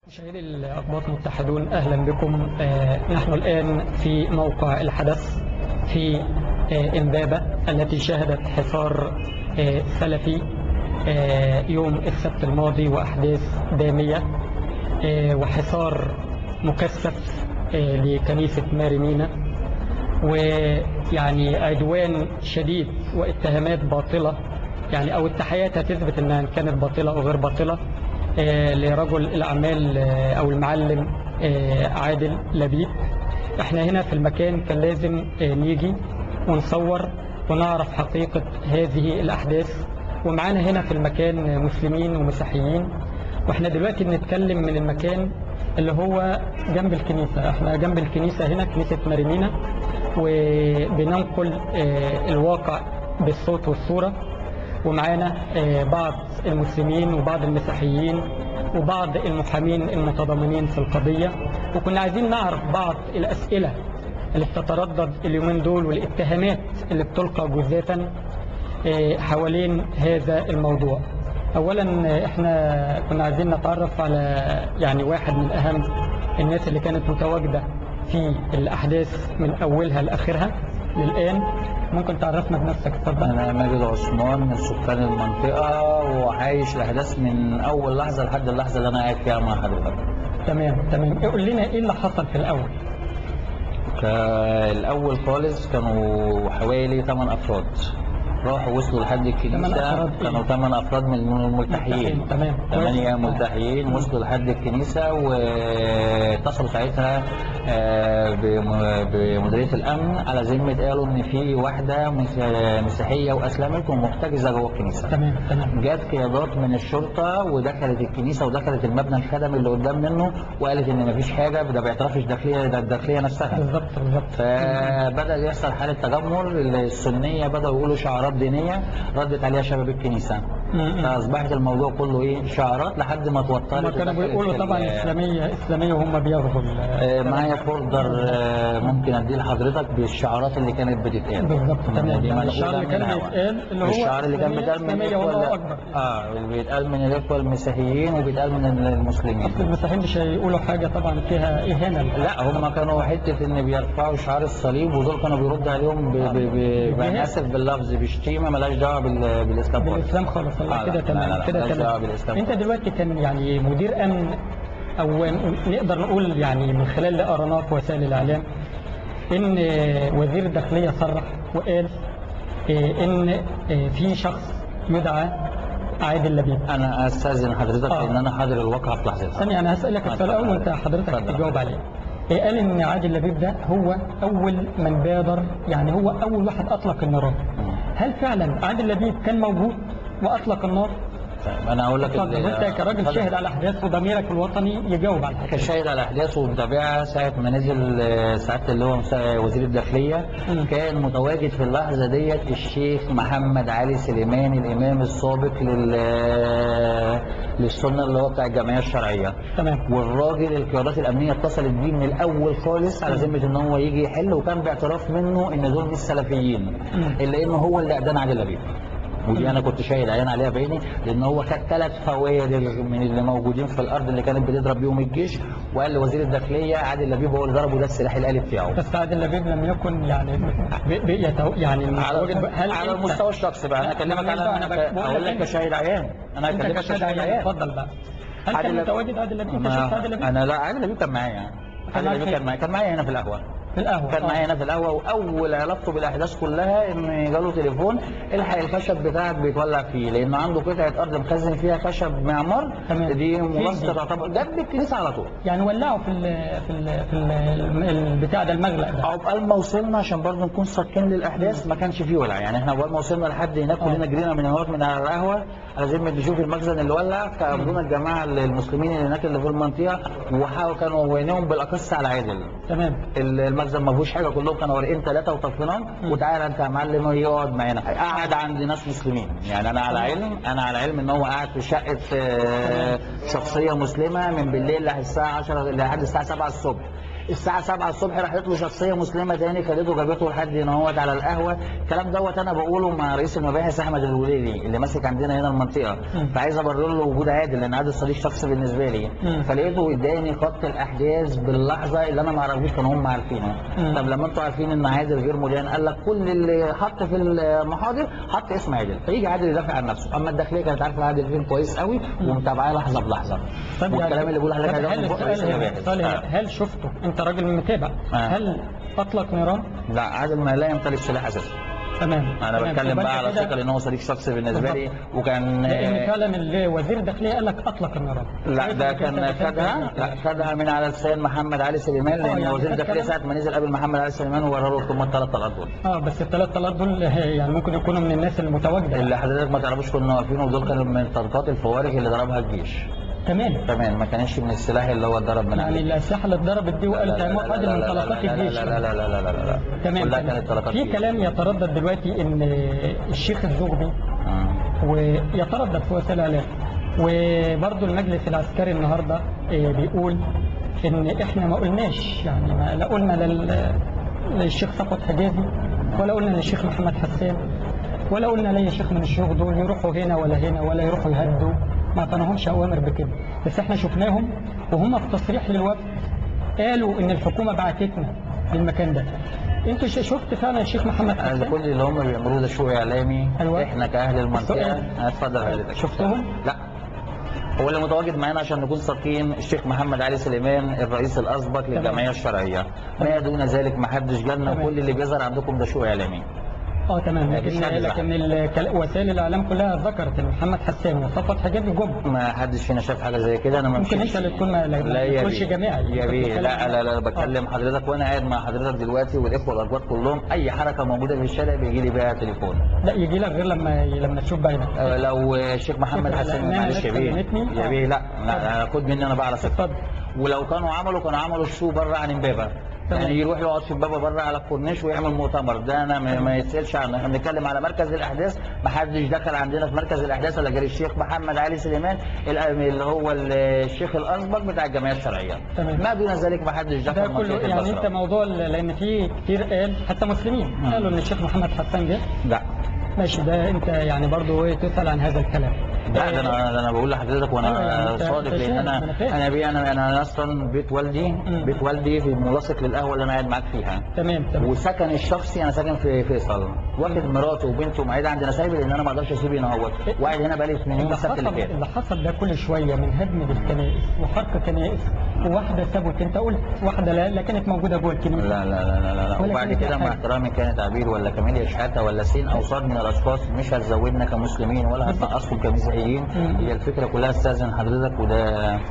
مشاهدي الأقباط المتحدون أهلا بكم آه، نحن الآن في موقع الحدث في آه، إمبابة التي شهدت حصار آه، سلفي آه، يوم السبت الماضي وأحداث دامية آه، وحصار مكثف آه، لكنيسة مارينينا ويعني عدوان شديد واتهامات باطلة يعني أو التحيات هتثبت أنها كانت باطلة أو غير باطلة آه، لرجل الأعمال آه، أو المعلم آه، عادل لبيب احنا هنا في المكان كان لازم آه، نيجي ونصور ونعرف حقيقة هذه الأحداث ومعانا هنا في المكان مسلمين ومسيحيين واحنا دلوقتي بنتكلم من المكان اللي هو جنب الكنيسة احنا جنب الكنيسة هنا كنيسة مارينينا وبننقل آه، الواقع بالصوت والصورة ومعانا آه، بعض المسلمين وبعض المسيحيين وبعض المحامين المتضامنين في القضية وكنا عايزين نعرف بعض الأسئلة اللي بتتردد اليومين دول والاتهامات اللي بتلقى جزافا آه، حوالين هذا الموضوع اولا آه، احنا كنا عايزين نتعرف على يعني واحد من اهم الناس اللي كانت متواجدة في الاحداث من اولها لاخرها للان ممكن تعرفنا بنفسك اتفضل أنا ماجد عثمان من سكان المنطقة وعايش الأحداث من أول لحظة لحد اللحظة اللي أنا قاعد فيها مع حضرتك. تمام تمام قول لنا ايه اللي حصل في الاول كا- الأول خالص كانوا حوالي 8 أفراد راحوا وصلوا لحد تمن الكنيسة أفراد إيه؟ كانوا 8 أفراد من الملتحيين ملتحين، تمام. ثمانية كويس. ملتحيين وصلوا لحد الكنيسة واتصلوا ساعتها آه، بم- بمديرية الأمن على ذمة قالوا إن في واحدة مس- مسيحية وأسلمت ومحتجزة جوه الكنيسة. تمام تمام جت قيادات من الشرطة ودخلت الكنيسة ودخلت المبنى الخدمي اللي قدام منه وقالت إن مفيش حاجة ده باعترافش داخلية ده الداخلية نفسها. بالظبط بالظبط فبدأ يحصل حالة تجمهر السنية بدأوا يقولوا شعارات دينية ردت عليها شباب الكنيسة. م- م. فأصبحت الموضوع كله إيه شعارات لحد ما توترت هما كانوا ودخلت بيقولوا ال- طبعا اسلاميه اسلاميه وهم بياخدوا ال- آه، معايا فولدر آه، ممكن اديه لحضرتك بالشعارات اللي كانت بتتقال بالظط، تمام. دي يعني منقولة الشعار اللي من كان الهوا. بيتقال اللي هو الشعار اللي كان بيتقال من إسلامية الإخوة والله اللي- أكبر. اه اللي بيتقال من الاخوه المسيحيين وبيتقال من المسلمين اصل المسيحيين مش هيقولوا حاجه طبعا فيها اهانه لا هم كانوا حته ان بيرفعوا شعار الصليب ودول كانوا بيردوا عليهم ب- ب- ب- بجهاد. انا اسف باللفظ بشتيمه ملهاش دعوه بال- بالاسلام خالص. بالاسلام خالص لا، الله لا، كده لا، تمام لا، كده مالهاش دعوة تمام بالإسلام انت خالص. دلوقتي كان يعني مدير امن او نقدر نقول يعني من خلال اللي قرناه في وسائل الاعلام ان وزير الداخليه صرح وقال إيه، ان إيه، في شخص يدعى عادل لبيب انا استاذن حضرتك آه. ان انا حاضر الواقعه في لحظتها ثانية أنا هسألك آه، السؤال اتفضل. الأول وأنت حضرتك اتفضل. تجاوب عليه. إيه قال إن عادل لبيب ده هو أول من بادر يعني هو أول واحد أطلق النيران. هل فعلا عادل لبيب كان موجود وأطلق النار؟ طيب، انا اقول لك اتفضل ال- وأنت كراجل اتفضل. شاهد على أحداث وضميرك الوطني يجاوب على الحاجة. كشاهد على الاحداث ومتابعها ساعه ما نزل آه، سعاده اللي هو مسا- وزير الداخليه مم. كان متواجد في اللحظه ديت الشيخ محمد علي سليمان الامام السابق لل للسنه اللي هو بتاع الجمعيه الشرعيه تمام. والراجل القيادات الامنيه اتصلت بيه من الاول خالص على ذمه ان هو يجي يحل وكان باعتراف منه ان دول مش سلفيين مم. الا انه هو اللي ادان عادل لبيب ودي انا كنت شاهد عيان عليها بعيني لان هو خد ثلاث فوائد من اللي موجودين في الارض اللي كانت بتضرب بيهم الجيش وقال لوزير الداخليه عادل لبيب هو اللي ضربه ده السلاح الالي بتاعه بس عادل لبيب لم يكن يعني بي بي يتو يعني المتواجد على, هل على أنت- المستوى الشخصي بقى انا لا، اكلمك أنا على بقى- أنا بقى- بقول اقول لك لك أنت. كشاهد عيان انا أنت اكلمك كشاهد كشاهد عيان عيان اتفضل بقى. هل عادل كان لبيب- متواجد عادل لبيب؟ أنت أنا- شفت عادل لبيب؟ انا لا عادل لبيب كان معايا كان عادل معاك لبيب فين؟ كان معايا كان معايا هنا في القهوه في القهوة كان آه. معايا هنا في القهوه واول علاقته بالاحداث كلها ان جاله تليفون الحق الخشب بتاعك بيتولع فيه لانه عنده قطعه ارض مخزن فيها خشب معمار تمام. دي فين ملاصقه دي؟ تعتبر جنب الكنيسه على طول يعني ولعوا في ال في ال في ال البتاع ده المغلق ده عقبال ما وصلنا عشان برضه نكون صادقين للاحداث ما كانش فيه ولع يعني احنا عقبال ما وصلنا لحد هناك آه. كلنا جرينا من هناك من على القهوه على ذمه نشوف المخزن اللي ولع فقابلونا الجماعه المسلمين اللي هناك اللي في المنطقه وحاولوا كانوا عينيهم بالاقص على عادل تمام المخزن ما فيهوش حاجه كلهم كانوا ورقين ثلاثه وطفيناهم وتعالى انت يا معلم يقعد معانا قعد عند ناس مسلمين يعني انا على علم انا على علم ان هو قاعد في شقه آه، شخصيه مسلمه من بالليل لحد الساعه 10 لحد الساعه 7 الصبح الساعه 7 الصبح راحت له شخصيه مسلمه تاني خدته جابته لحد هنا اهوت على القهوه الكلام دوت انا بقوله مع رئيس المباحث احمد الوليدي اللي ماسك عندنا هنا المنطقه مم. فعايز ابرر له وجود عادل لان عادل صديق شخص بالنسبه لي مم. فلقيته اداني خط الاحداث باللحظه اللي انا ما اعرفوش كانوا هم عارفينه مم. طب لما انتوا عارفين ان عادل غير مدان قال لك كل اللي حط في المحاضر حط اسم عادل فيجي عادل يدافع عن نفسه اما الداخليه كانت عارفه عادل فين كويس قوي ومتابعاه لحظه بلحظه طب والكلام يعني- اللي بقول لحضرتك طب ده هل من بق رئيس السؤال هنا- المباحث السؤال هنا، آه. هل شفته انت راجل متابع آه. هل اطلق نيران لا عادل ما لا يمتلك سلاح اساسا تمام انا تمام. بتكلم يبقى بقى أنت على كده- ثقه لان هو صديق شخصي بالنسبه لي وكان لان فعلا اللي وزير الداخليه قال لك اطلق النيران لا ده كان خدها لا خدها من على لسان محمد علي سليمان آه، لان يعني وزير ده الداخليه كلام- ساعه ما نزل قبل محمد علي سليمان وورى له ثم الثلاث طلقات دول اه بس الثلاث طلقات دول يعني ممكن يكونوا من الناس المتواجده اللي حضرتك ما تعرفوش كنا واقفين ودول كانوا من طلقات الفوارق اللي ضربها الجيش تمام كمان ما كانش من السلاح اللي هو اتضرب من يعني عليه الاسلحه اللي اتضربت دي وقال ده مؤخذ من طلقات الجيش لا لا لا لا لا لا لا لا تمام كلها تمام. كانت طلقات في الجيش. كلام يتردد دلوقتي ان الشيخ الزغبي آه. ويتردد في وسائل الاعلام وبرضه المجلس العسكري النهارده آه، بيقول ان احنا ما قلناش يعني ما لا قلنا لل- للشيخ صفوت حجازي ولا قلنا للشيخ محمد حسان ولا قلنا لاي شيخ من الشيوخ دول يروحوا هنا ولا هنا ولا يروحوا يهدوا ما اعطيناهمش اوامر بكده بس احنا شفناهم وهم في تصريح للوفد قالوا ان الحكومه بعتتنا للمكان ده انت ش- شفت فعلا الشيخ محمد أنا حسان كل اللي هم بيعملوه ده شو اعلامي أيوة. احنا كاهل المنطقه السؤال. اتفضل حضرتك شفتهم؟ لا هو اللي متواجد معانا عشان نكون صادقين الشيخ محمد علي سليمان الرئيس الاسبق للجمعيه الشرعيه ما دون ذلك ما حدش جالنا تمام. كل اللي بيظهر عندكم ده شو اعلامي اه تمام مفيش لكن حد لكن الكل- وسائل الاعلام كلها ذكرت ان محمد حسان وصفوت حجازي جم ما حدش فينا شاف حاجه زي كده انا ما ممكن مشيتش. انت اللي تكون ما- ما لا يا تكونش بيه. جماعي. يا أنت بيه بتتكلم لا عن- لا لا بكلم حضرتك وانا قاعد مع حضرتك دلوقتي والاخوه الاخبار كلهم اي حركه موجوده في الشارع بيجي لي بيها تليفون لا يجي لك غير لما لما تشوف بعينك أه، لو الشيخ محمد لا، حسن لا، معلش يا لا، بيه كلمتني. يا آه. بيه لا لا خد مني انا بقى على ثقه اتفضل ولو كانوا عملوا كانوا عملوا الشو بره عن امبابه تمام. يعني يروح يقعد في امبابه بره على الكورنيش ويعمل مؤتمر ده انا ما- ما يتسالش عنه احنا بنتكلم على مركز الاحداث ما حدش دخل عندنا في مركز الاحداث الا غير الشيخ محمد علي سليمان الأم- اللي هو الشيخ الاسبق بتاع الجمعيه الشرعيه تمام. ما دون ذلك ما حدش ده دخل كله منطقه يعني البصره انت موضوع ال- لان في كتير قال حتى مسلمين مم. قالوا ان الشيخ محمد حسان جه لا ماشي ده انت يعني برضه ايه تسال عن هذا الكلام لا ده انا ده انا بقول لحضرتك أيوة، يعني وانا أنت- صادق أنت لان شايف، انا أنا فاهم. انا بي انا انا اصلا بيت والدي مم. بيت والدي في ملاصق للقهوه اللي انا قاعد معاك فيها تمام تمام وسكن الشخصي انا ساكن في فيصل واخد مراته وبنته معايا عندنا سايب لان انا ما اقدرش اسيب هنا اهوت وقاعد هنا بقالي من يوم اللي السبت حصل اللي فات اللي حصل ده كل شويه من هدم للكنائس وحرق كنائس وواحده ثبت انت قلت واحده لا, لا كانت موجوده جوه الكنيسه لا لا لا لا لا, لا. ولا وبعد كانت كده أي مع حاجة. احترامي كانت عبير ولا كاميليا شحاته ولا سين او صاد من الاشخاص مش هتزودنا كمسلمين ولا هتنقصكم كمسيحيين مم. هي الفكره كلها استاذن حضرتك وده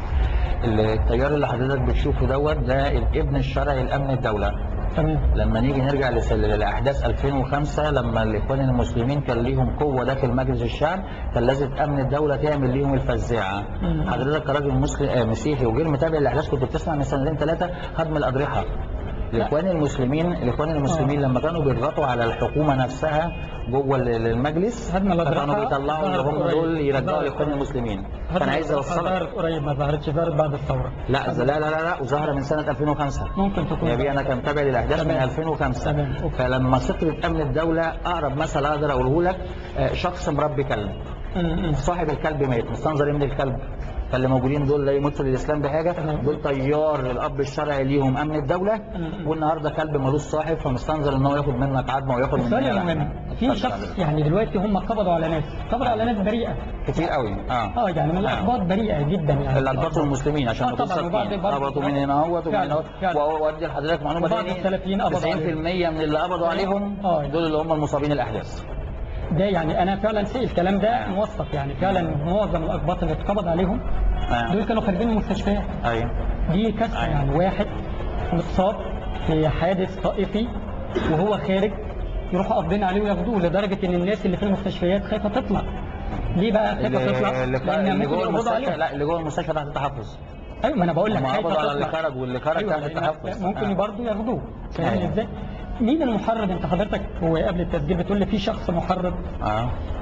التيار اللي حضرتك بتشوفه دوت ده الابن الشرعي لامن الدوله تمام لما نيجي نرجع لس- للاحداث 2005 لما الاخوان المسلمين كان ليهم قوه داخل مجلس الشعب كان لازم امن الدوله تعمل ليهم الفزاعه مم. حضرتك كراجل مسلم آه، مسيحي وغير متابع الاحداث كنت بتسمع من سنتين ثلاثه هدم الاضرحه الاخوان المسلمين الاخوان المسلمين لما كانوا بيضغطوا على الحكومه نفسها جوه ال- المجلس هدم الأضرحة كانوا بيطلعوا اللي هم ظهرت دول قريب. يرجعوا ظهرت الاخوان قريب. المسلمين هدم فانا عايز الأضرحة اوصلك ظهرت قريب ما ظهرتش ظهرت بعد الثوره لا لا لا لا لا وظاهره من سنه 2005 ممكن تكون يا بيه انا كان متابع للاحداث من تمام. 2005 تمام. أوكي. فلما سقطت امن الدوله اقرب مثل اقدر اقوله لك آه، شخص مربي كلب م- م. صاحب الكلب مات مستنظر من الكلب فاللي موجودين دول لا يمثل الاسلام بحاجه تمام. دول طيار الاب الشرعي ليهم امن الدوله م- والنهارده كلب ملوش صاحب فمستنظر ان هو ياخد منك عظمه وياخد السؤال منك المهم في شخص يعني دلوقتي هم قبضوا على ناس قبضوا على ناس بريئه كتير قوي اه اه يعني من الاخبار بريئه جدا يعني اللي اضبطوا المسلمين عشان آه نكون طبعاً، وبعد- صادقين بعد- قبضوا من هنا اهوت ومن فعلاً، هنا اهوت فعلاً. وادي لحضرتك معلومه وبعض تاني السلفيين قبضوا 90% من اللي قبضوا عليهم آه. دول اللي هم المصابين الاحداث ده يعني انا فعلا سئل الكلام ده موثق يعني فعلا معظم الاقباط اللي اتقبض عليهم آه. دول كانوا خارجين من المستشفيات ايوه دي كارثه أيوة. يعني واحد متصاب في حادث طائفي وهو خارج يروحوا قابضين عليه وياخدوه لدرجه ان الناس اللي في المستشفيات خايفه تطلع ليه بقى خايفه تطلع؟ اللي, لان اللي ممكن جوه يقبضوا المستشفى عليهم لا اللي جوه المستشفى تحت التحفظ ايوه ما انا بقول لك هم خايفه قبضوا على اللي تطلع خرج واللي خرج أيوة، تحت لأن التحفظ ممكن آه. برضه ياخدوه فاهمني أيوة. ازاي؟ مين المحرض انت حضرتك وقبل التسجيل بتقول لي في شخص محرض اه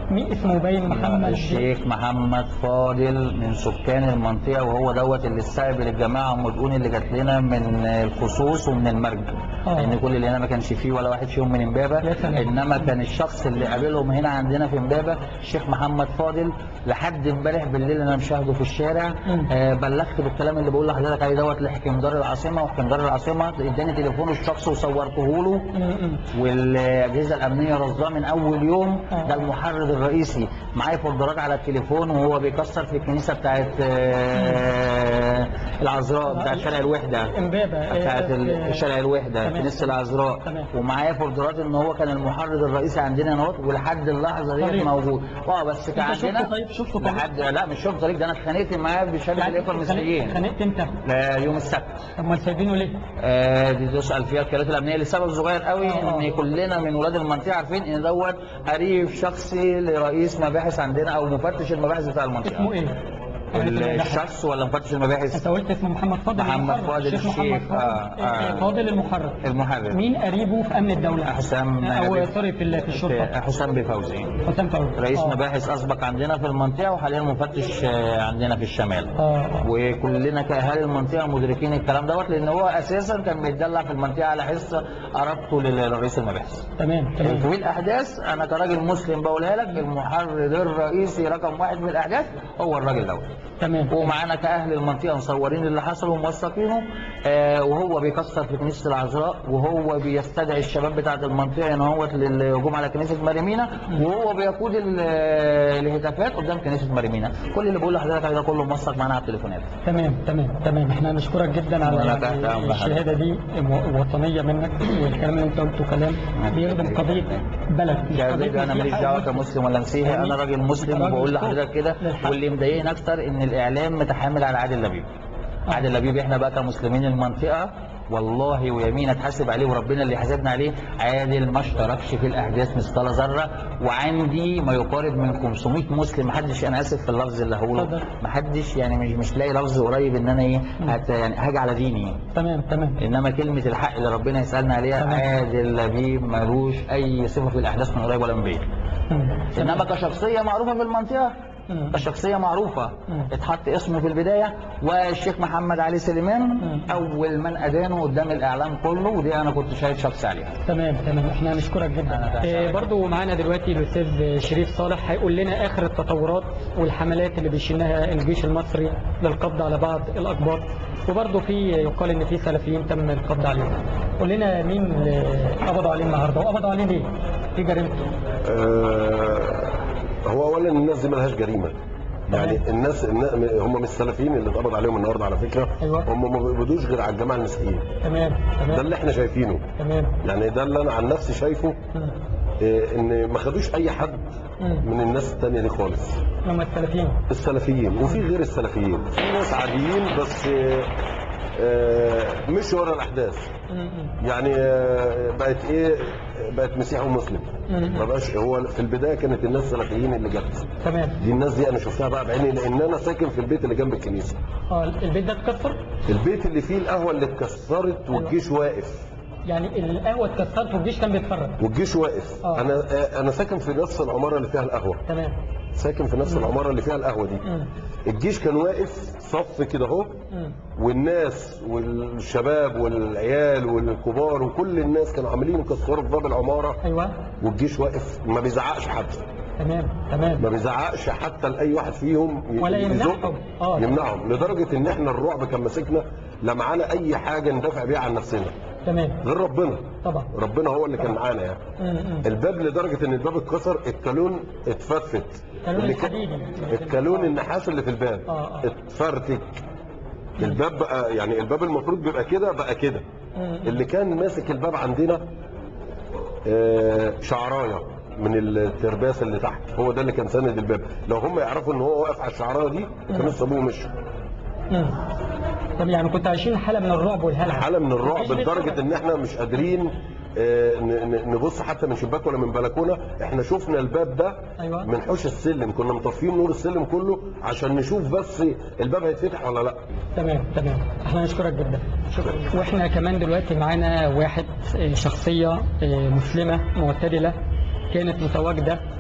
مين اسمه باين محمد الشيخ محمد فاضل من سكان المنطقة وهو دوت اللي استقبل الجماعة المدعون اللي جات لنا من الخصوص ومن المرج آه. لأن كل اللي هنا ما كانش فيه ولا واحد فيهم من امبابة يا سلام. إنما كان الشخص اللي قابلهم هنا عندنا في امبابة الشيخ محمد فاضل لحد امبارح بالليل أنا مشاهده في الشارع مم. آه بلغت بالكلام اللي بقول لحضرتك عليه دوت لحكمدار العاصمة وحكمدار العاصمة اداني تليفون الشخص وصورته له م- م. والاجهزه الامنيه رصداه من اول يوم آه. ده المحرض الرئيسي معايا فولدرات على التليفون وهو بيكسر في الكنيسه بتاعت آه، العذراء بتاعت شارع الوحده امبابة آه، بتاعت ال- آه، شارع الوحده تمام. كنيسه العذراء تمام. ومعايا فولدرات ان هو كان المحرض الرئيسي عندنا هنا ولحد اللحظه ديت طريق. موجود اه بس كان أنت شفته عندنا طيب؟ شفته طيب؟ لحد لا مش شفت طريق ده انا اتخانقت معاه بشهاده يعني الاخوه المسيحيين اتخانقت امتى؟ لا، يوم السبت امال سايبينه ليه؟ آه، دي تسأل فيها الكالات الأمنية لسبب صغير قوي آه. إن كلنا من ولاد المنطقة عارفين إن دوت قريب شخصي لرئيس مباحث عندنا أو مفتش المباحث بتاع المنطقة اسمه ايه؟ ال- الشخص ولا مفتش المباحث؟ انت قلت اسمه محمد فاضل محمد المحرر. فاضل الشيخ محمد الشيخ، فاضل آه، آه. فاضل المحرر المحرر مين قريبه في امن الدوله؟ حسام او سوري في ال- في الشرطه حسام بفوزي حسام فوزي رئيس آه. مباحث أسبق عندنا في المنطقة وحاليا مفتش آه، عندنا في الشمال اه وكلنا كاهالي المنطقه مدركين الكلام دوت لان هو اساسا كان بيتدلع في المنطقه على حصه قربته لرئيس المباحث تمام تمام في الاحداث انا كراجل مسلم بقولها لك المحرض الرئيسي رقم واحد من الاحداث هو الراجل دوت تمام ومعانا كاهل المنطقه مصورين اللي حصل وموثقينه آه وهو بيكسر في كنيسه العذراء وهو بيستدعي الشباب بتاعه المنطقه ان هو للهجوم على كنيسه مريمينا وهو بيقود ال- الهتافات قدام كنيسه مريمينا كل اللي بقول لحضرتك عليه ده كله موثق معانا على التليفونات تمام تمام تمام احنا نشكرك جدا على وأنا يعني تحت أمر الشهاده دي م- وطنيه منك والكلام اللي انت قلته كلام بيخدم قضيه بلد مش يا قضية حبيبي انا ماليش مسيحة دعوه بس. كمسلم ولا مسيحي انا راجل مسلم راجل وبقول صوت لحضرتك كده للحق. واللي مضايقني اكتر ان الاعلام متحامل على عادل لبيب عادل لبيب احنا بقى كمسلمين المنطقه والله ويمين اتحاسب عليه وربنا اللي حاسبنا عليه عادل ما اشتركش في الاحداث مثقال ذره وعندي ما يقارب من 500 مسلم محدش انا اسف في اللفظ اللي هقوله اتفضل. محدش يعني مش مش لاقي لفظ قريب ان انا ايه هت يعني هاجي على ديني تمام تمام انما كلمه الحق اللي ربنا يسالنا عليها تمام. عادل لبيب ملوش اي صفه في الاحداث من قريب ولا من بعيد مم. انما كشخصيه معروفه في المنطقه مم. كشخصيه معروفه مم. اتحط اسمه في البدايه والشيخ محمد علي سليمان مم. اول من ادانه قدام الاعلام كله ودي انا كنت شاهد شخص عليها تمام تمام احنا نشكرك أنا جدا تحت إيه أمرك. برضو معانا دلوقتي الاستاذ شريف صالح هيقول لنا اخر التطورات والحملات اللي بيشنها الجيش المصري للقبض على بعض الاقباط وبرضو في يقال ان في سلفيين تم القبض عليهم قول لنا مين اللي قبضوا عليه النهارده وقبضوا عليه ليه؟ في جريمته آه، هو اولا الناس دي ملهاش جريمه يعني الناس النا- هم مش السلفيين اللي اتقبض عليهم النهارده على فكره أيوة. هم ما بيقبضوش غير على الجماعه المسيحيين تمام ده تمام اللي احنا شايفينه تمام يعني ده اللي انا عن نفسي شايفه مم. آه، ان ما خدوش اي حد مم. من الناس التانية دي خالص هم السلفيين السلفيين وفي غير السلفيين في ناس عاديين بس آه، آه، مش ورا الاحداث مم. مم. يعني آه، بقت ايه بقت مسيحي ومسلم مم. ما بقاش هو في البدايه كانت الناس السلفيين اللي جت تمام دي الناس دي انا شفتها بقى بعيني لان انا ساكن في البيت اللي جنب الكنيسه اه البيت ده اتكسر البيت اللي فيه القهوه اللي اتكسرت والجيش واقف يعني القهوه اتكسرت والجيش كان بيتفرج والجيش واقف آه. انا آه، انا ساكن في نفس العماره اللي فيها القهوه تمام ساكن في نفس العماره اللي فيها القهوه دي مم. الجيش كان واقف صف كده اهو مم. والناس والشباب والعيال والكبار وكل الناس كانوا عاملين يكسروا في باب العماره ايوه والجيش واقف ما بيزعقش حد تمام تمام ما بيزعقش حتى لاي واحد فيهم ي- ولا يزق. يمنعهم. آه. يمنعهم لدرجه ان احنا الرعب كان ماسكنا لا معانا اي حاجه ندافع بيها عن نفسنا تمام غير ربنا طبعا ربنا هو اللي كان معانا يعني مم. مم. الباب لدرجه ان الباب اتكسر الكالون اتفتفت الكالون اللي كان- الحديدي. الكالون النحاس اللي في الباب آه، آه. اتفرتك الباب بقى يعني الباب المفروض بيبقى كده بقى كده مم. اللي كان ماسك الباب عندنا آه، شعرايه من الترباس اللي تحت هو ده اللي كان ساند الباب لو هم يعرفوا ان هو واقف على الشعرايه دي كانوا سابوه ومشوا مم. طب يعني كنتوا عايشين حاله من الرعب والهلع حاله من الرعب مفيش لدرجه بيتفرج. ان احنا مش قادرين آه، ن- ن- نبص حتى من شباك ولا من بلكونه احنا شفنا الباب ده أيوة. من حوش السلم كنا مطفيين نور السلم كله عشان نشوف بس الباب هيتفتح ولا لا تمام تمام احنا نشكرك جدا شكرا واحنا كمان دلوقتي معانا واحد آه، شخصيه آه، مسلمه معتدله كانت متواجده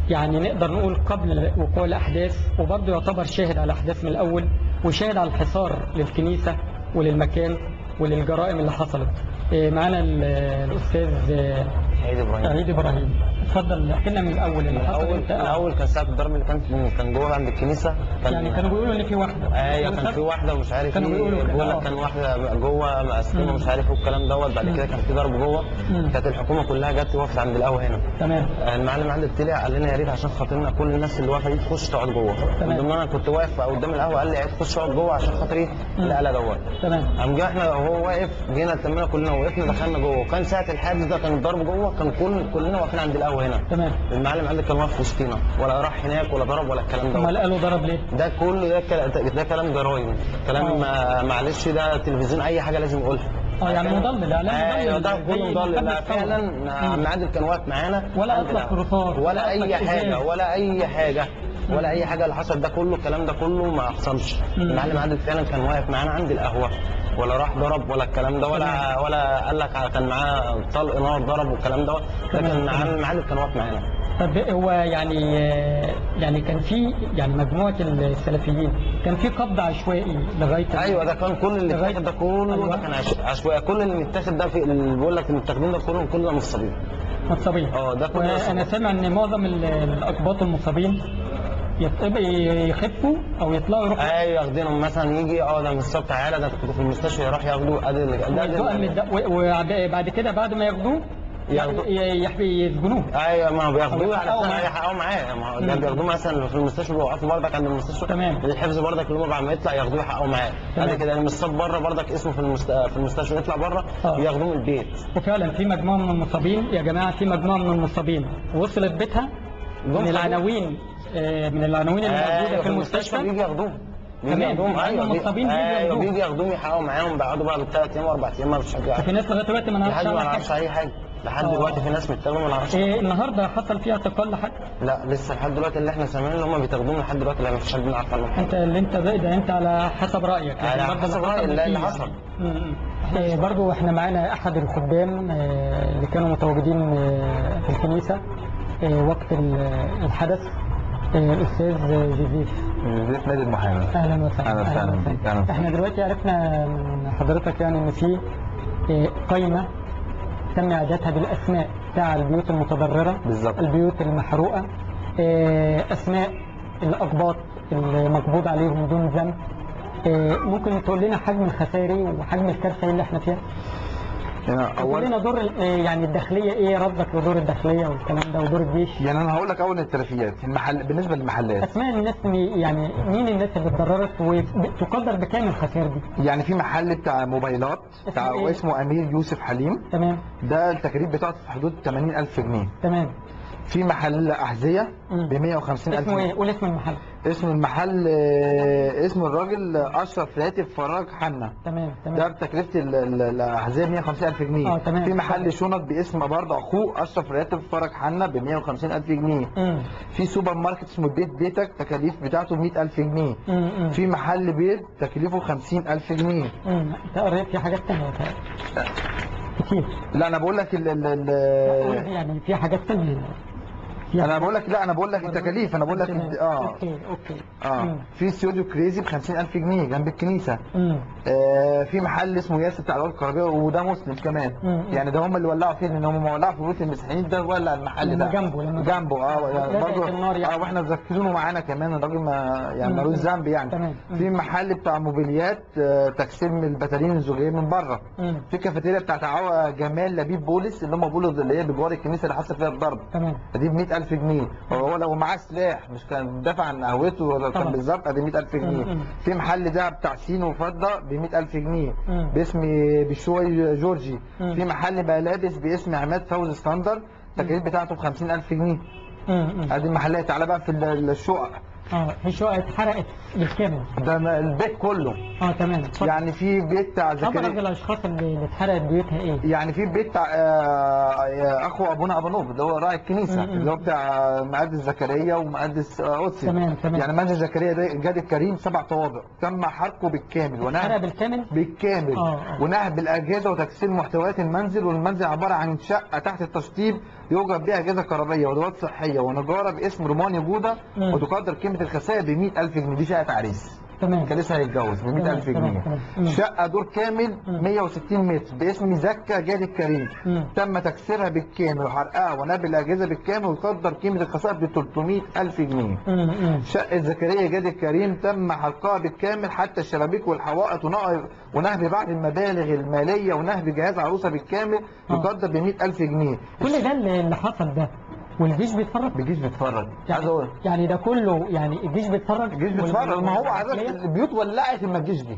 يعني نقدر نقول قبل وقوع الأحداث وبرضه يعتبر شاهد على الأحداث من الأول وشاهد على الحصار للكنيسة وللمكان وللجرائم اللي حصلت إيه، معانا ال- الأستاذ آه، عيد ابراهيم سعيد إبراهيم اتفضل احكي لنا من الأول اللي حصل الاول انت الاول كان ساعه الضرب اللي كان كان جوه عند الكنيسه كان يعني كانوا بيقولوا ان في واحده ايوه كان في واحده ومش عارف كانوا ايه بيقولوا كده، بيقول آه. لك كان واحده جوه مقسمه مم. ومش عارف ايه والكلام دوت بعد مم. كده كان في ضرب جوه مم. كانت الحكومه كلها جت وقفت عند القهوه هنا تمام المعلم عادل طلع قال لنا يا ريت عشان خاطرنا كل الناس اللي واقفه دي تخش تقعد جوه تمام. من ضمن انا كنت واقف قدام القهوه قال لي عيد خش اقعد جوه عشان خاطر ايه مم. القلق دوت تمام قام جه احنا وهو واقف جينا التمينا كلنا وقفنا دخلنا جوه وكان ساعه الحادث ده كان الضرب جوه كان كل كلنا واقفين عند القهوه هنا تمام المعلم عندك كان واقف في وسطينا ولا راح هناك ولا ضرب ولا الكلام ده امال قالوا ضرب ليه؟ ده كله ده كلا- ده كلام جرايم كلام آه. ما- معلش ده تلفزيون اي حاجه لازم يقولها اه يعني مضلل اعلام ايوه ده مضلل كله زي مضلل لا محمد ثورة. فعلا مم. عم عادل كان واقف معانا ولا عند أطلق القهوة. رصاص، ولا ولا اي أطلق حاجه إزاز. ولا اي حاجه ولا اي حاجه اللي حصل ده كله الكلام ده كله ما حصلش مم. المعلم عادل فعلا كان واقف معانا عند القهوه ولا راح ضرب ولا الكلام ده ولا ولا قال لك كان معاه طلق نار ضرب والكلام ده ده تمام. كان معلم عادل كان واقف معانا طب هو يعني يعني كان في يعني مجموعه السلفيين كان في قبض عشوائي لغايه ايوه ده كان كل اللي لغاية- اتاخد ده كله أيوة. ده كان عش- عشوائي كل اللي متاخد ده في اللي بيقول لك المتاخدين ده كلهم كل ده نصابين نصابين اه ده كله نصابين. وانا سامع ان معظم ال- الاقباط المصابين يط- يخفوا او يطلعوا يروحوا ايوه ياخدينهم مثلا يجي اه ده مصاب تعالى ده انت كنت في المستشفى يروح ياخدوه ادي اللي- ده ويدوها من ده الد- و- وبعد كده بعد ما ياخدوه ياخدوه. ي- يحبي يسجنوه ايوه ما هو بياخدوه على يحققوا اساس معاه. هيحققوا معاه ما هو ده مم. بياخدوه مثلا في المستشفى بيوقفوا بردك عند المستشفى تمام. الحفظ بردك اللي هم بعد ما يطلع ياخدوه يحققوا معاه تمام. بعد كده المصاب بره بردك اسمه في المست... في المستشفى يطلع بره آه. ياخدوه من البيت وفعلا في مجموعه من المصابين يا جماعه في مجموعه من المصابين وصلت بيتها من خدوه. العناوين آه، من العناوين اللي موجوده ايوه في المستشفى بيجي ياخدوهم بيجي تمام. ياخدوهم مع إن ايوه بي- المصابين بيجوا ايوه ياخدوهم. بيجي ياخدوهم يحققوا معاهم بيقعدوا بقى بالثلاث ايام واربع ايام ما فيش حد في ناس لغايه دلوقتي ما نعرفش لحد ما عنها نعرفش حاجه اي حاجه لحد آه. دلوقتي في ناس متاخده ما نعرفش إيه النهارده حصل فيها اعتقال لحد لا لسه لحد دلوقتي اللي احنا سامعين اللي هم بيتاخدوهم لحد دلوقتي لا مفيش حد نعرف عنهم حاجه انت اللي انت ده, ده انت على حسب رايك على برضه حسب اللي رأيي، حصل لا، اللي فيه حصل. يعني. م- م. إيه برضه احنا معانا احد الخدام آه، اللي كانوا متواجدين آه، في الكنيسه آه، وقت ال- الحدث آه، الاستاذ جوزيف زيت نادي المحامي اهلا وسهلا أهلا وسهلا بيك، أهلا وسهلا. احنا دلوقتي عرفنا من حضرتك يعني ان في آه، قائمه تم اعدادها بالاسماء بتاع البيوت المتضرره بالظبط. البيوت المحروقه آه، اسماء الاقباط المقبوض عليهم بدون ذنب آه، ممكن تقول لنا حجم الخسائر وحجم الكارثه اللي احنا فيها يعني قول لنا اول دور ال- آه، يعني الداخليه ايه ردك لدور الداخليه والكلام ده ودور الجيش يعني انا هقول لك اول التلفيات المحل بالنسبه للمحلات اسماء الناس مي- يعني مين الناس اللي اتضررت وتقدر بكام الخسائر دي يعني في محل بتاع موبايلات بتاع اسمه إيه؟ اسمه امير يوسف حليم تمام ده التكاليف بتاعته في حدود 80000 جنيه تمام في محل احذيه مم. ب 150000 اسمه ايه جنيه قول اسم المحل اسم المحل آه، اسم الراجل اشرف راتب فراج حنا تمام ده تمام بتكلفه ال- ال- الاحذيه 150000 جنيه آه، تمام. في محل شنط باسم برضه اخوه اشرف راتب فرج حنا ب 150000 جنيه مم. في سوبر ماركت اسمه بيت بيتك تكاليف بتاعته 100000 جنيه مم. مم. في محل بيت تكليفه 50000 جنيه مم. انت قريت في حاجات تانية طيب. كتير لا انا بقول لك ال ال ال لا، قول يعني في حاجات تانية في انا بقول لك لا انا بقول لك التكاليف انا بقول لك تمام. اه اوكي اوكي اه مم. في استوديو كريزي ب 50000 جنيه جنب الكنيسه مم. آه في محل اسمه ياسر بتاع الأرض الكهربائيه وده مسلم كمان مم. يعني ده هم اللي ولعوا فيه لان هم ولعوا في بيوت المسيحيين ده ولع المحل لما ده جنبه- لما جنبه اه يعني بدأت برضه النار يعني. اه واحنا مذكرينه معانا كمان الراجل ما يعني مم. ملوش ذنب يعني تمام. في محل بتاع موبيليات آه تكسير من البتارين الزجاجيه من بره مم. في كافيتيريا بتاعت عوا جمال لبيب بوليس اللي هم بيقولوا اللي هي بجوار الكنيسه اللي حصل فيها الضرب تمام دي ب 100000 جنيه هو لو معاه سلاح مش كان دافع عن قهوته ولا طبعا. كان بالظبط ادي 100000 جنيه مم. في محل ده بتاع سين وفضه ب 100000 جنيه مم. باسم بشوي جورجي مم. في محل ملابس باسم عماد فوزي ستاندر التكاليف بتاعته ب 50000 جنيه مم. مم. ادي المحلات تعالى بقى في ال- الشقق اه في شقق اتحرقت بالكامل ده م- البيت كله اه تمام اتفضل. يعني في بيت بتاع ابرز زكريا الاشخاص اللي اللي اتحرقت بيوتها ايه؟ يعني في بيت بتاع آه، اخو ابونا ابانوب اللي هو راعي الكنيسه م- م. اللي هو بتاع مقدس زكريا ومقدس آه، قدسي تمام، تمام. يعني منزل زكريا ده جاد الكريم سبع طوابق تم حرقه بالكامل اتحرق ونهب بالكامل؟ بالكامل آه، آه. ونهب الاجهزه وتكسير محتويات المنزل والمنزل عباره عن شقه تحت التشطيب يوجد بها اجهزه كهربائيه وادوات صحيه ونجاره باسم روماني جوده مم. وتقدر قيمه الخسائر ب 100000 جنيه دي شقه عريس تمام كان لسه هيتجوز ب 100000 تمام، جنيه تمام، تمام. شقه دور كامل مم. 160 متر باسم زكا جاد الكريم مم. تم تكسيرها بالكامل وحرقها ونبل الاجهزه بالكامل وتقدر قيمه الخسائر ب 300000 جنيه مم، مم. شقة زكريا جاد الكريم تم حرقها بالكامل حتى الشبابيك والحوائط ونهب ونهب بعض المبالغ المالية ونهب جهاز عروسة بالكامل آه. يقدر ب 100000 جنيه كل ده اللي اللي حصل ده والجيش بيتفرج؟ الجيش بيتفرج عايز يعني, اقول يعني ده كله يعني الجيش بيتفرج؟ الجيش بيتفرج ما هو عايز والعسكرية؟ البيوت ولعت لما الجيش جه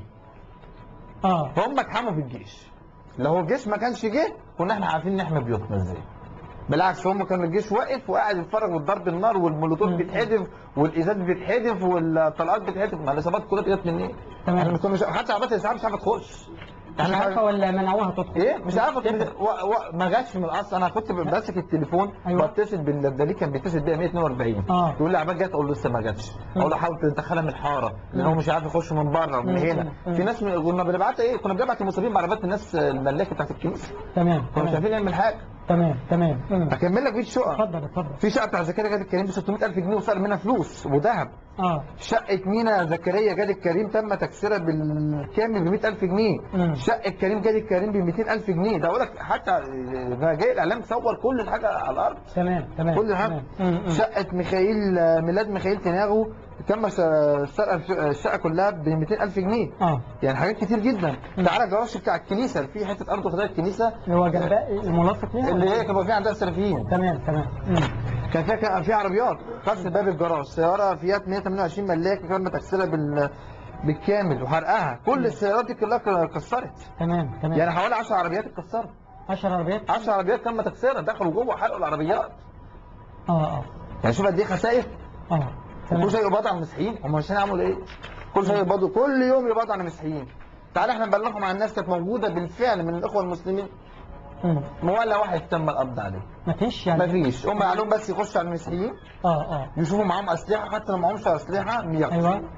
اه هم اتحموا في الجيش لو الجيش ما كانش جه كنا احنا عارفين نحمي بيوتنا ازاي بالعكس هم كان الجيش واقف وقاعد يتفرج وضرب النار والمولوتوف مم. بيتحدف والازاز بيتحدف والطلقات بتتحدف ما الاصابات كلها جت منين؟ تمام. احنا ما كناش حتى عربيات الاسعاف مش عارفه تخش مش عارفه ولا منعوها تدخل؟ ايه مش عارفه تدخل. كده و... و... ما جاتش من الاصل انا كنت ماسك التليفون أيوة. بتصل بالدليل كان بيتصل بيا 142 آه. يقول لي عباد جت اقول له لسه ما جاتش مم. اقول له حاول تدخلها من الحاره لان مم. هو مش عارف يخش من بره ومن مم. هنا مم. في ناس من... كنا بنبعت ايه كنا بنبعت المصابين بعربيات الناس الملاكه بتاعت الكنيسه تمام كنا مش تمام عارفين نعمل حاجه تمام تمام مم. اكمل لك بيت شقق اتفضل اتفضل في شقه بتاع زكريا جاد الكريم ب 600000 جنيه وسرق منها فلوس وذهب اه شقة مينا زكريا جاد الكريم تم تكسيرها بالكامل ب 100000 جنيه مم. شقة كريم جاد الكريم ب 200000 جنيه ده اقول لك حتى ده جاي الاعلام صور كل الحاجة على الارض تمام تمام كل حاجة تمام. مم، مم. شقة ميخائيل ميلاد ميخائيل تناغو تم سرقة الشقة كلها ب 200000 جنيه اه يعني حاجات كتير جدا مم. تعالى الجراج بتاع الكنيسة في حتة ارض واخدها الكنيسة اللي هو جنب الملاصق ليها اللي هي كانوا فيها عندها سلفيين تمام تمام مم. كان فيها كان في عربيات كسر باب الجراج سياره فيات 128 ملاك تم تكسيرها بال بالكامل وحرقها كل السيارات دي كلها ك- كسرت تمام تمام يعني حوالي 10 عربيات اتكسرت 10 عربيات 10 عربيات تم تكسيرها دخلوا جوه حرقوا العربيات اه اه يعني شوف قد ايه خسائر اه كل تمام شويه يقبضوا على المسيحيين هم مش هيعملوا ايه كل شويه يقبضوا كل يوم يقبضوا على المسيحيين تعالى احنا نبلغهم عن الناس كانت موجوده بالفعل من الاخوه المسلمين مم. ولا واحد تم القبض عليه مفيش يعني مفيش هم قالوا بس يخشوا على المسيحيين اه اه يشوفوا معاهم اسلحه حتى لو معهمش اسلحه ياخدوا ايوه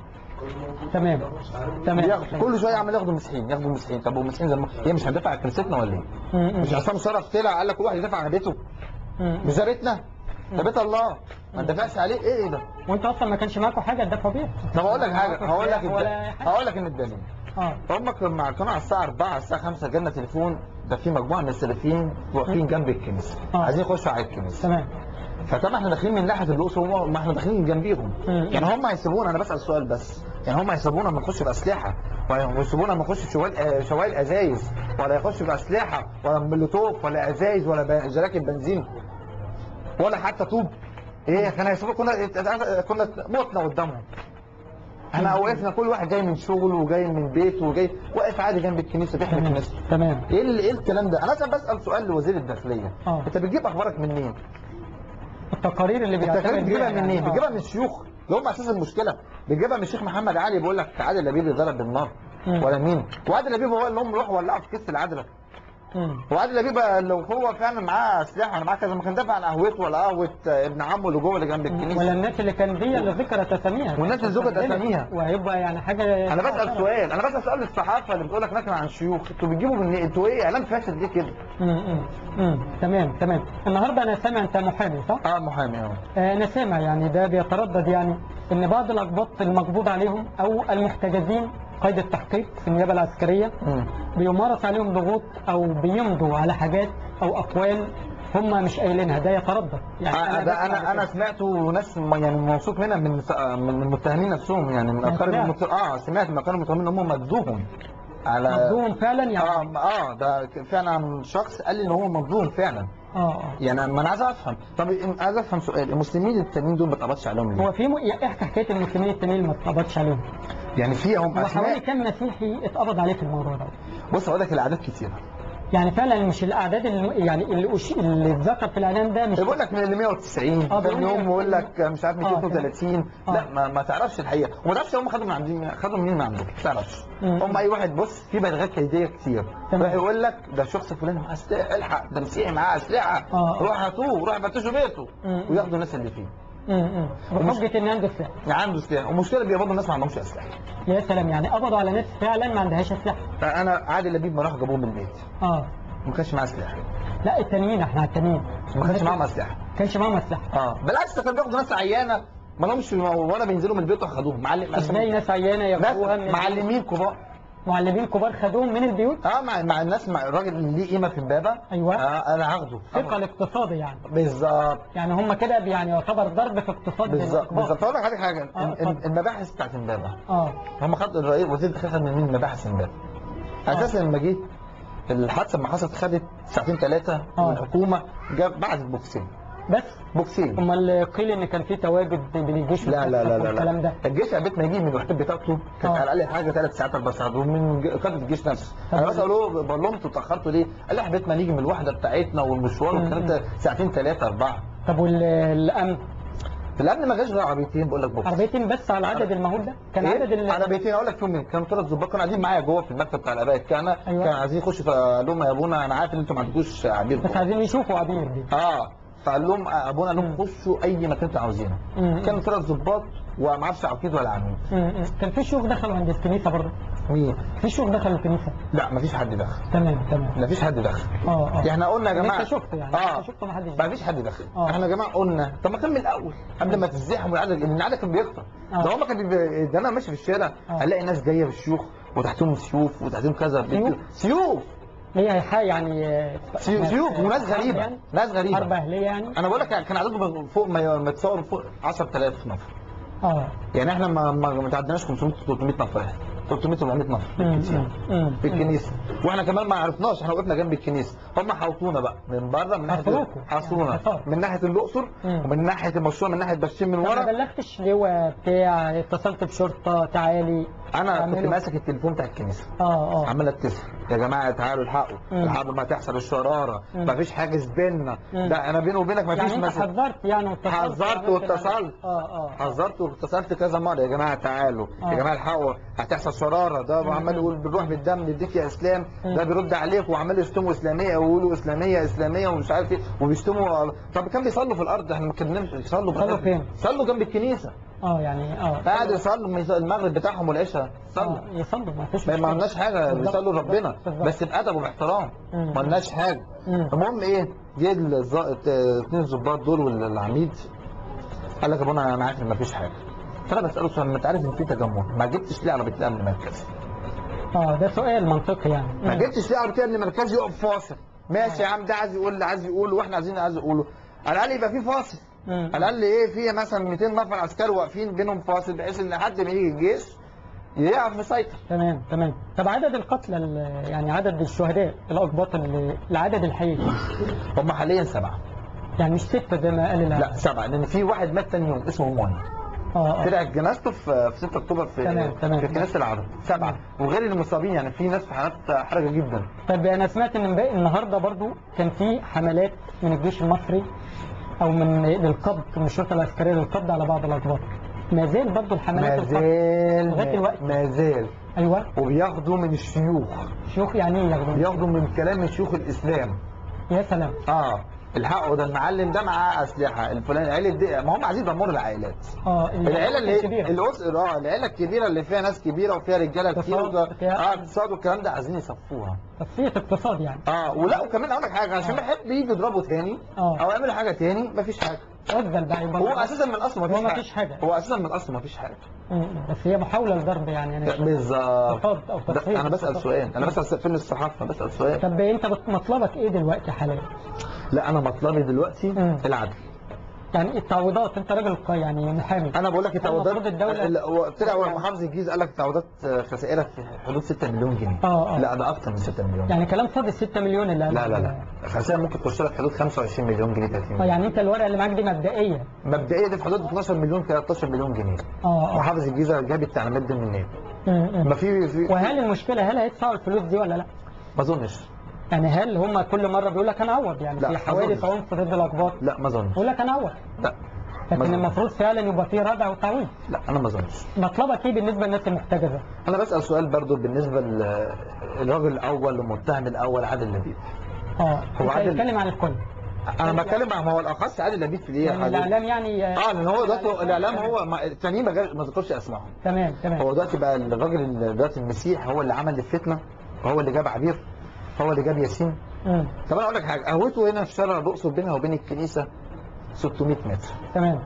تمام تمام ياخد كل شويه يعمل ياخدوا مسيحيين ياخدوا مسيحيين طب والمسيحيين زي ما هي مش هندافع عن كنيستنا ولا ايه؟ مم، مم. مش عصام صرف طلع قال لك كل واحد يدافع عن بيته مم. مش ده بيتنا ده بيت الله ما ندافعش عليه ايه ايه ده؟ وانت اصلا ما كانش معاكم حاجه تدافعوا بيها طب اقول لك حاجه هقول لك ولا الد- حاجة. هقول لك ان الدليل اه هم كانوا كانوا على الساعه 4 الساعه 5 جالنا تليفون ده في مجموعه من السلفيين واقفين جنب الكنيسه آه. عايزين يخشوا على الكنيسه تمام فطبعا احنا داخلين من ناحيه الاقصر وهم- ما احنا داخلين جنبيهم مم. يعني هم هيسيبونا انا بسال سؤال بس يعني هم هيسيبونا ما نخش باسلحه ولا هيسيبونا ما نخش بشوال آه، شوال ازايز ولا يخش باسلحه ولا مولوتوف ولا ازايز ولا ب- جراكن بنزين ولا حتى طوب ايه كان هيسيبونا كنا كنا متنا قدامهم احنا مم. وقفنا كل واحد جاي من شغله وجاي من بيته وجاي واقف عادي جنب الكنيسه بيحمي تمام الكنيسه تمام ايه ال- ايه الكلام ده انا اصلا بسال سؤال لوزير الداخليه اه انت بتجيب اخبارك منين التقارير اللي التقارير بيعتمد بتجيبها بيها منين؟ يعني. آه. بتجيبها من الشيوخ اللي هم اساس المشكله بتجيبها من الشيخ محمد علي بيقول لك عادل لبيب ضرب بالنار مم. ولا مين؟ وعادل لبيب هو اللي هم راحوا ولعوا في كيس العدله مم. وعادل لبيب لو هو فعلا معاه اسلحه ولا معاه كذا ما كان دافع عن قهوته ولا قهوه ابن عمه اللي جوه اللي جنب ولا الكنيسه الناس اللي كان دي اللي ذكرت اساميها والناس اللي ذكرت أساميها. وهيبقى يعني حاجه انا بسال سؤال انا بسال سؤال للصحافه اللي بتقول لك نكره عن شيوخ انتوا بتجيبوا من انتوا ايه اعلام فاشل ليه كده؟ مم، مم، مم. تمام تمام النهارده انا سامع انت محامي صح؟ اه محامي اه آه، انا سامع يعني ده بيتردد يعني ان بعض الاقباط المقبوض عليهم او المحتجزين قيد التحقيق في النيابه العسكريه مم. بيمارس عليهم ضغوط او بيمضوا على حاجات او اقوال هم مش قايلينها ده يتردد يعني انا بسمع ده انا انا كده. سمعته ناس م- يعني موثوق منها من من المتهمين نفسهم يعني من أنا اقارب سمعت. المت... اه سمعت من اقارب المتهمين ان هم مدوهم على مضوهم فعلا يعني اه اه ده كان فعلا شخص قال لي ان هو مظلوم فعلا اه اه يعني ما انا عايز افهم طب عايز افهم سؤال المسلمين التانيين دول ما اتقبضش عليهم ليه؟ هو في م... احكي حكايه المسلمين التانيين اللي ما اتقبضش عليهم يعني في هم هو حوالي اسماء كام مسيحي اتقبض عليه في الموضوع ده بص اقول لك الاعداد كتيره يعني فعلا مش الاعداد اللي يعني اللي, أش... اللي اتذكر في الاعلان ده مش بيقول لك من ال 190 آه، ثاني بيقول يوم لك- يقول لك مش عارف آه، 230 آه. لا ما, ما تعرفش الحقيقه وما تعرفش هم خدوا من عندهم خدوا منين من عندهم ما تعرفش مم. هم اي واحد بص في بلاغات كيديه كتير تمام. راح يقول لك ده الشخص الفلاني معاه اسلحه الحق ده مسيحي معاه اسلحه آه. روح هاتوه روح فتشوا بيته مم. وياخدوا الناس اللي فيه امم بحجه ان عنده سلاح عنده سلاح والمشكله بيقبضوا الناس ما عندهمش اسلحه يا سلام يعني قبضوا على ناس فعلا ما عندهاش اسلحه انا عادل لبيب ما راح جابوه من البيت اه ما كانش معاه سلاح لا التانيين احنا على التانيين ما كانش معاهم اسلحه ما كانش معاهم اسلحه اه بالعكس ده كان بياخدوا ناس عيانه ما لهمش ولا بينزلوا من البيت وخدوهم معلم ازاي ناس عيانه ياخدوها من ناس معلمين كبار معلمين كبار خدوهم من البيوت اه مع, مع الناس مع الراجل اللي ليه قيمه في امبابه أيوة. آه انا هاخده ثقه الاقتصادي يعني بالظبط يعني هم كده يعني يعتبر ضرب في اقتصاد بالظبط الكبار. بالظبط اقول لك على حاجه آه، ال- اتفضل. ال- المباحث بتاعت امبابه اه هم خدوا الرئيس وزير الداخليه خد من مين مباحث امبابه اساسا لما جه الحادثه لما حصلت خدت ساعتين ثلاثه آه. والحكومه جاب بعد بوكسين بس بوكسين امال قيل ان كان في تواجد بين الجيش لا لا لا لا والكلام لا ده الجيش قبل ما يجي من الوحدات بتاعته كانت آه. على الاقل حاجه ثلاث ساعات اربع ساعات ومن ج- قاده الجيش نفسه طب انا بس اقول له بقول لهم انتوا اتاخرتوا ليه؟ قال لي حبيت ما نيجي من الوحده بتاعتنا والمشوار مم. والكلام ده ساعتين ثلاثه اربعه طب والامن في الامن ما جاش غير عربيتين بقول لك بوكس عربيتين بس على العدد المهول ده كان إيه؟ عدد ال... عربيتين اقول لك فيهم مين؟ كانوا ثلاث ظباط كانوا قاعدين معايا جوه في المكتب بتاع الاباء الكهنه أيوة. كانوا عايزين يخشوا فقال لهم يا ابونا انا عارف ان انتوا ما عندكوش عبير بس عايزين يشوفوا عبير دي اه فقال لهم ابونا قال لهم مم. خشوا اي مكان انتوا عاوزينه مم. كانوا ثلاث ظباط وما اعرفش عقيد ولا عميد مم. كان في شيوخ دخلوا عند الكنيسه برضه مين؟ في شيوخ دخلوا الكنيسه لا مفيش حد دخل تمام تمام مفيش حد دخل اه اه احنا قلنا يا جماعه انت شفت يعني اه انت شفت ما حدش ما فيش حد دخل آه. احنا يا جماعه قلنا طب ما كان من الاول قبل ما تزدحم والعدد لان العدد كان بيكتر آه. ده هما كان بي... ده انا ماشي في الشارع آه. الاقي ناس جايه بالشيوخ وتحتهم سيوف وتحتهم كذا سيوف؟ سيوف هي هيحا يعني آه، سيوف, سيوف وناس حرب غريبه يعني؟ ناس غريبه حرب اهليه يعني انا بقول لك كان عددهم فوق ما ما يتصور فوق 10000 نفر اه يعني احنا ما ما ما تعديناش 500 300 نفر 300 400 نفر في مم. الكنيسة. مم. في الكنيسه واحنا كمان ما عرفناش احنا وقفنا جنب الكنيسه هم حوطونا بقى من بره من ناحيه حصروكوا. حصرونا حصار. من ناحيه الاقصر مم. ومن ناحيه المشروع من ناحيه بشين من طب ما ورا بلغتش لواء بتاع اتصلت بشرطه تعالي انا كنت اعملوا- ماسك التليفون بتاع الكنيسه اه اه عمال اتصل يا جماعه تعالوا الحقوا مم. الحقوا ما تحصل الشراره مم. ما فيش حاجز بيننا مم. ده انا بيني وبينك ما فيش يعني انت مثلا حذرت يعني واتصلت حذرت وعملت واتصلت. اه اه حذرت واتصلت كذا مره يا جماعه تعالوا آه. يا جماعه الحقوا هتحصل شراره ده مم. عمال يقول بنروح بالدم نديك يا اسلام مم. ده بيرد عليك وعمال يشتموا اسلاميه ويقولوا اسلاميه اسلاميه ومش عارف ايه وبيشتموا طب كان بيصلوا في الارض احنا ما اتكلمناش يصلوا في صلوا الأرض. فين؟ صلوا جنب الكنيسه اه يعني اه قاعد يصلوا من المغرب بتاعهم والعشاء صلوا آه، يصلوا ما فيش ما مشكلة. ما عملناش حاجه بالظبط، بيصلوا لربنا بالظبط. بس بادب وباحترام مم. ما عملناش حاجه مم. المهم ايه جه الظابط اثنين الظباط دول والعميد قال لك يا ابونا انا عارف ان مفيش حاجه فانا بساله سؤال ما انت عارف ان في تجمع ما جبتش ليه عربيه الامن مركزي اه ده سؤال منطقي يعني ما مم. جبتش ليه عربيه الامن مركزي يقف فاصل ماشي يا عم ده عايز يقول اللي عايز يقوله واحنا عايزين عايز يقوله على الاقل يبقى في فاصل مم. على الاقل ايه في مثلا 200 نفر عسكري واقفين بينهم فاصل بحيث ان حد ما يجي الجيش يعرف يسيطر تمام تمام طب عدد القتلى ال- يعني عدد الشهداء الاقباط اللي- العدد الحقيقي هم حاليا سبعه يعني مش ستة زي ما قال العالم. لا سبعه لان في واحد مات تاني يوم اسمه مواني اه اه طلعت جنازته في في 6 اكتوبر في تمام، تمام. في كنيسه العرب سبعه وغير المصابين يعني في ناس في حالات حرجه جدا طب انا سمعت ان امبارح- النهارده برضو كان في حملات من الجيش المصري او من للقبض من الشرطه العسكريه للقبض على بعض الاقباط ما زال برضو الحملات ما القبض. زال لغاية دلوقتي. ما زال ايوه وبياخدوا من الشيوخ شيوخ يعني ايه ياخدوا بياخدوا من كلام شيوخ الاسلام يا سلام اه الحقوا ده المعلم ده معاه اسلحه الفلان عيله دي ما هم عايزين يدمروا العائلات اه العيله اللي الكبيرة. الاسر اه العيله الكبيره اللي فيها ناس كبيره وفيها رجاله كتير اقتصاد وده- بتاع. اه اقتصاد والكلام ده عايزين يصفوها تصفيه اقتصاد يعني اه ولا وكمان اقول لك حاجه عشان ما يحب يجي يضربه تاني اه. او يعمل حاجه تاني مفيش حاجه افضل بقى يبقى هو اساسا من اصله هو مفيش مفيش حاجه حاجة. هو اساسا من اصله مفيش حاجه مم. بس هي محاولة لضرب يعني أنا شايف. بالظبط اقتصاد أو ده- تصفية انا بسال اقتصاد. سؤال انا بسال فين الصحافه بسال سؤال طب أنت بت- مطلبك إيه دلوقتي حاليا؟ لا انا مطلبي دلوقتي مم. العدل يعني التعويضات أنت راجل ق- يعني محامي انا بقول لك التعويضات المفروض الدولة- ال- هو طلع هو محافظ الجيزه قال لك التعويضات خسائرها في حدود 6 مليون جنيه اه اه لا ده اكتر من 6 مليون يعني كلام فاضي 6 مليون اللي لا لا لا خسائر ممكن تخش لك حدود 25 مليون جنيه 30 اه مليون يعني أنت الورقة اللي معاك دي مبدئية مبدئيا دي في حدود 12 مليون 13 مليون جنيه اه اه محافظ الجيزه جاب التعليمات دي منين؟ مم، مم. ما في في وهل المشكلة هل هيدفعوا الفلوس دي ولا لا؟ ما اظنش يعني هل هم كل مره بيقول لك هنعوض يعني لا، في حوادث أظن. عنف ضد الاقباط لا ما اظنش بيقول لك هنعوض لا لكن ما- المفروض فعلا يبقى في ردع وتعويض لا انا ما اظنش مطلبك ايه بالنسبه للناس المحتجزه؟ انا بسال سؤال برضو بالنسبه للراجل الاول المتهم الاول عادل لبيب اه هو هو عادل- هيتكلم عن الكل انا بتكلم عن هو الاخص عادل لبيب في ايه يا يعني حبيبي؟ الاعلام يعني اه لان هو دلوقتي الاعلام هو ما- التانيين ما جا- ما ذكرش اسمائهم تمام تمام هو دلوقتي بقى الراجل ال- دلوقتي المسيح هو اللي عمل الفتنه هو اللي جاب عبير هو اللي جاب ياسين مم. طب انا اقول لك حاجه قهوته هنا في شارع الاقصر بينها وبين الكنيسه 600 متر تمام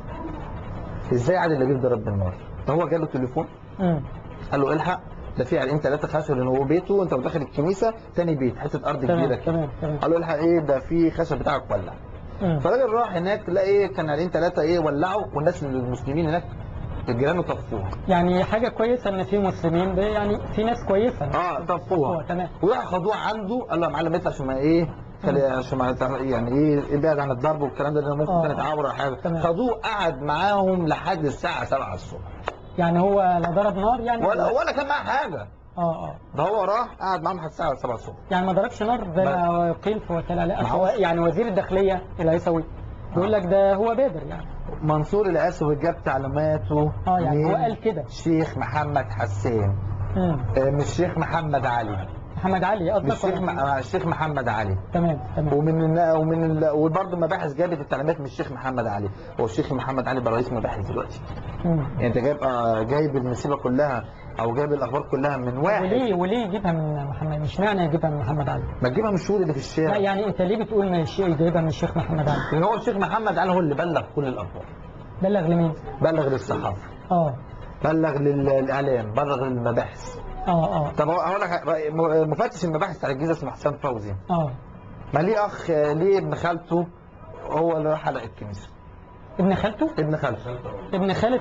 ازاي عادل لبيب ضرب بالنار ده هو جاله تليفون مم. قال له الحق ده في عيالين ثلاثه خشوا لان هو بيته انت داخل الكنيسه تاني بيت حته ارض كبيره تمام كده تمام تمام قال له الحق ايه ده في خشب بتاعك ولع مم. فالراجل راح هناك لقى ايه كان عيالين ثلاثه ايه ولعوا والناس المسلمين هناك الجيران طفوها يعني حاجه كويسه ان في مسلمين ده يعني في ناس كويسه اه طفوها هو تمام وراح خدوه عنده قال له يا معلم اطلع عشان ما ايه خلي عشان ما يتع- يعني ايه ابعد عن الضرب والكلام ده لان ممكن آه. كانت عوره او حاجه تمام. خدوه قعد معاهم لحد الساعه 7 الصبح يعني هو لا ضرب نار يعني ولا ولا كان معاه حاجه اه اه ده هو راح قعد معاهم لحد الساعه 7 الصبح يعني ما ضربش نار زي ما قيل في وكاله لا ما أصل هو- هو يعني وزير الداخليه العيسوي بيقول لك ده هو بادر يعني منصور العسوي جاب تعليماته اه يعني هو من قال كده شيخ محمد حسان مم. آه، مش شيخ محمد علي محمد علي مش قصدك شيخ ولا- م- آه، الشيخ محمد علي تمام تمام ومن النا- ومن ال... وبرضه مباحث جابت التعليمات من الشيخ محمد علي هو الشيخ محمد علي بقى رئيس مباحث دلوقتي مم. يعني انت جايب آه، جايب المصيبه كلها او جايب الاخبار كلها من واحد وليه وليه يجيبها من محمد مش معنى يجيبها من محمد علي ما تجيبها من الشهود اللي في لا الشارع يعني انت ليه بتقول ما الشيء يجيبها من الشيخ محمد علي لان هو الشيخ محمد علي هو اللي بلغ كل الاخبار بلغ لمين بلغ للصحافه اه بلغ للاعلام بلغ للمباحث اه اه طب اقول لك رأي- م- مفتش المباحث بتاع الجيزه اسمه حسام فوزي اه ما ليه اخ ليه ابن خالته هو اللي راح حلق الكنيسه ابن خالته ابن خالته ابن خالة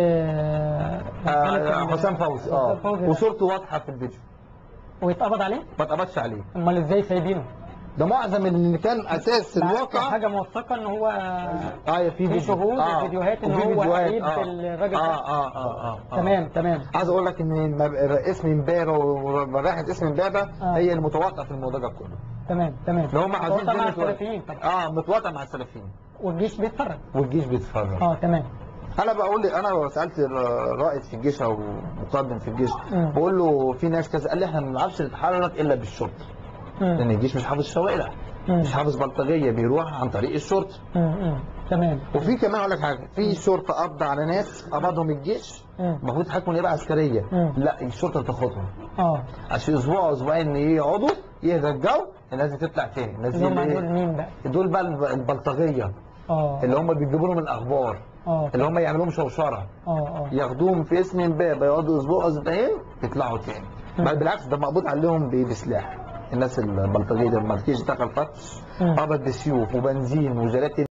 آه، خالة آه ال- حسام فوزي حسام اه فوزي. وصورته واضحه في الفيديو ويتقبض عليه ما اتقبضش عليه امال ازاي سايبينه ده معظم اللي كان اساس معاك الواقع حاجه موثقه ان هو اه في في فيديو. شهود آه. وفيديوهات ان وفي هو فيديوهات. قريب آه. الراجل اه ده اه اه اه آه. تمام تمام عايز اقول لك ان مب- اسم امبابه وراحه اسم امبابه آه. هي المتواطئه في الموضوع ده كله تمام تمام اللي هم عايزين متواطئ مع الدنيا السلفيين طبعا اه متواطئه مع السلفيين والجيش بيتفرج والجيش بيتفرج اه تمام انا بقول لي انا سالت الر- رائد في الجيش او مقدم في الجيش مم. بقول له في ناس كذا قال لي احنا ما بنعرفش نتحرك الا بالشرطه لان مم. الجيش مش حافظ شوارع مم. مش حافظ بلطجيه بيروح عن طريق الشرطه مم. مم. تمام وفي كمان اقول لك حاجه في شرطه قبض على ناس قبضهم الجيش مم. المفروض يتحكموا نيابه عسكريه مم. لا الشرطه تاخدهم اه عشان اسبوع او اسبوعين ايه يقعدوا يهدى الجو الناس دي تطلع تاني الناس اللي دي هم اللي دول إيه؟ مين بقى دول بقى الب- البلطجيه اه اللي هم بيجيبوا لهم الاخبار اه اللي هم يعملوا لهم شوشره اه اه ياخدوهم في اسم امبابه يقعدوا اسبوع او اسبوعين يطلعوا تاني مم. بل بالعكس ده مقبوض عليهم ب- بسلاح الناس البلطجيه دي لما الجيش دخل فتش مم. قبض بسيوف وبنزين وجلاتي